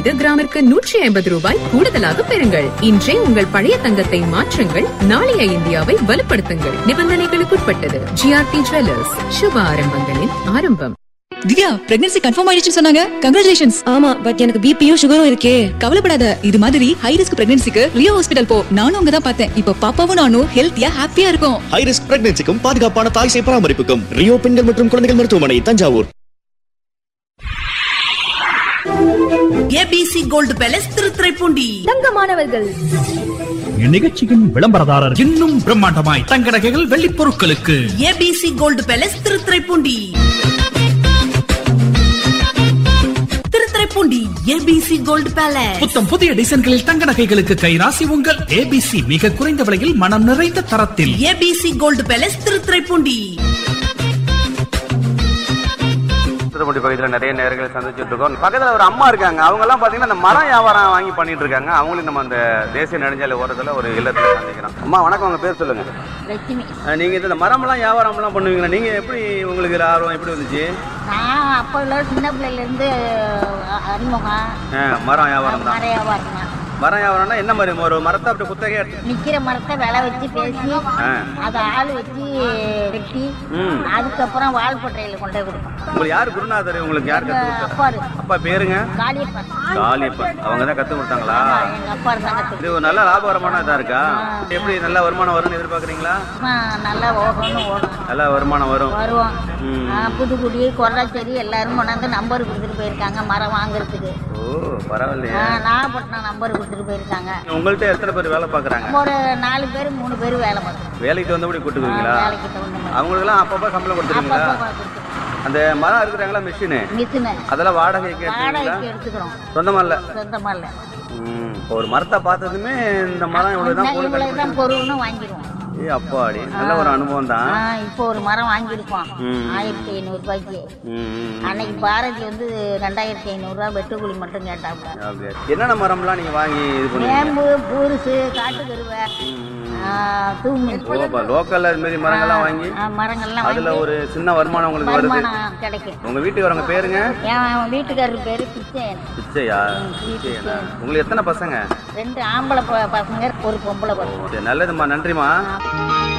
மீது கிராமிற்கு நூற்றி ஐம்பது ரூபாய் கூடுதலாக பெறுங்கள் இன்றே உங்கள் பழைய தங்கத்தை மாற்றுங்கள் நாளைய இந்தியாவை வலுப்படுத்துங்கள் நிபந்தனைகளுக்குட்பட்டது ஜிஆர்டி ஜுவல்லர்ஸ் சுப ஆரம்பங்களின் ஆரம்பம் திவ்யா பிரெக்னன்சி கன்ஃபார்ம் ஆயிடுச்சுன்னு சொன்னாங்க கங்க்ராச்சுலேஷன்ஸ் ஆமா பட் எனக்கு பிபியும் சுகரும் இருக்கே கவலைப்படாத இது மாதிரி ஹை ரிஸ்க் பிரெக்னன்சிக்கு ரியோ ஹாஸ்பிடல் போ நானும் அங்க தான் பார்த்தேன் இப்போ பாப்பாவும் நானும் ஹெல்த்தியா ஹாப்பியா இருக்கும் ஹை ரிஸ்க் பிரெக்னன்சிக்கும் பாதுகாப்பான தாய் சேய் பராமரிப்புக்கும் ரியோ பெண்கள் மற்றும் குழந்தைகள் மருத்துவமனை Thanjavur ABC gold palace Thiruthuraipoondi தங்கமானவர்கள் இந்நிகழ்ச்சியின் விளம்பரதாரர் இன்னும் பிரம்மாண்டமாய் தங்க நகைகள் வெள்ளிப் பொருட்களுக்கு ABC gold palace Thiruthuraipoondi Thiruthuraipoondi ABC gold palace புத்தம் புதிய டிசைன்களில் தங்க நகைகளுக்கு கைராசி உங்கள் ஏபிசி மிக குறைந்த விலையில் மனம் நிறைந்த தரத்தில் ABC gold palace Thiruthuraipoondi Tirupati பகுதியில் நிறைய நேரங்களை சந்திச்சுட்டு இருக்கோம் பக்கத்தில் ஒரு அம்மா இருக்காங்க அவங்க எல்லாம் பார்த்தீங்கன்னா அந்த மரம் வியாபாரம் வாங்கி பண்ணிட்டு இருக்காங்க அவங்களும் நம்ம அந்த தேசிய நெடுஞ்சாலை ஓரத்தில் ஒரு இல்லத்தில் சந்திக்கிறோம் அம்மா வணக்கம் உங்க பேர் சொல்லுங்க லட்சுமி அஹ் நீங்க இந்த மரம்லாம் வியாபாரம்லாம் பண்ணுவீங்களா நீங்க எப்படி உங்களுக்கு இதுல ஆர்வம் எப்படி வந்துச்சு நான் அப்போல சின்ன பிள்ளையிலேருந்து அறிமுகம் அஹ் மரம் வியாபாரம் தான் நிறைய வரணும் மரம் வியாபாரம்னா என்ன மாதிரி ஒரு மரத்தை அப்படி குத்தகையா எடுத்து நிக்கிற மரத்தை விலை வச்சு பேசி ஆ. அதை ஆள் வச்சு வெட்டி ம். அதுக்கப்புறம் வாழ்பட்டையில் கொண்டு போய் கொடுப்போம் உங்களுக்கு யார் குருநாதர் உங்களுக்கு யார் கத்து கொடுத்தா அப்பாரு அப்பா பேருங்க காளியப்பன் காளியப்பன் அவங்க தான் கத்து கொடுத்தாங்களா ஆமா, எங்க அப்பா தான் இது ஒரு நல்ல லாபகரமான இதா இருக்கா எப்படி நல்ல வருமானம் வரும்னு எதிர்பார்க்குறீங்களா நல்லா ஓடணும் ஓடும் நல்ல வருமானம் வரும் வருவோம் ம். ஆ, புதுக்குடி கொரடாச்சேரி எல்லாரும் கொண்டாந்து நம்பர் கொடுத்துட்டு போயிருக்காங்க மரம் வாங்குறதுக்கு ஓ பரவாயில்லையே ஆ, நாகப்பட்டினம் நம்பர் கொடுத்துட்டு போயிருக்காங்க உங்கள்ட்ட எத்தனை பேர் வேலை பார்க்குறாங்க ஒரு நாலு பேர் மூணு பேர் வேலை பார்த்துருக்கோம் வேலைக்கு தகுந்தபடி கூட்டுக்குவீங்களா வேலைக்கு தகுந்த மாதிரி அவங்களுக்குலாம் அப்பப்போ சம்பளம் கொடுத்துருவீங்களா அப்பப்போ கொடுத்துருக்கோம் அந்த மரம் இருக்கிறாங்களா மிஷினு மிஷினு அதெல்லாம் வாடகைக்கு எடுத்துருவீங்களா வாடகைக்கு எடுத்துக்கிறோம் சொந்தமா இல்ல சொந்தமா இல்லை ம், ஒரு மரத்தை பார்த்ததுமே இந்த மரம் இவ்வளவுதான் பொருள் இவ்வளவு தான் பொருள்னு வாங்கிடுவோம் ஏ அப்பாடி நல்ல ஒரு அனுபவம் தான் ஆ, இப்போ ஒரு மரம் வாங்கியிருக்கோம் ம். ஆயிரத்தி ஐநூறு ரூபாய்க்கு ம், ம். அன்னைக்கு பாரதி வந்து ரெண்டாயிரத்தி ஐநூறுரூவா வெட்டுக்கூலி மட்டும் கேட்டாப்புல ஓகே என்னென்ன மரம்லாம் நீங்க வாங்கி இது பண்ணுவீங்க வேம்பு பூருசு காட்டுக்கருவை தூமி லோக்கல்ல இது மாதிரி மரங்கள்லாம் வாங்கி ஆ, மரங்கள்லாம் அதுல வாங்கி ஒரு சின்ன வருமானம் உங்களுக்கு வருது வருமானம் கிடைக்கும் உங்க வீட்டுக்கு வரவங்க பேருங்க என் வீட்டுக்காரர் பேரு பிச்சையன் பிச்சையா பிச்சையா உங்களுக்கு எத்தனை பசங்க ரெண்டு ஆம்பளை ப- பசங்க ஒரு பொம்பளை பசங்க சரி, நல்லதும்மா நன்றிம்மா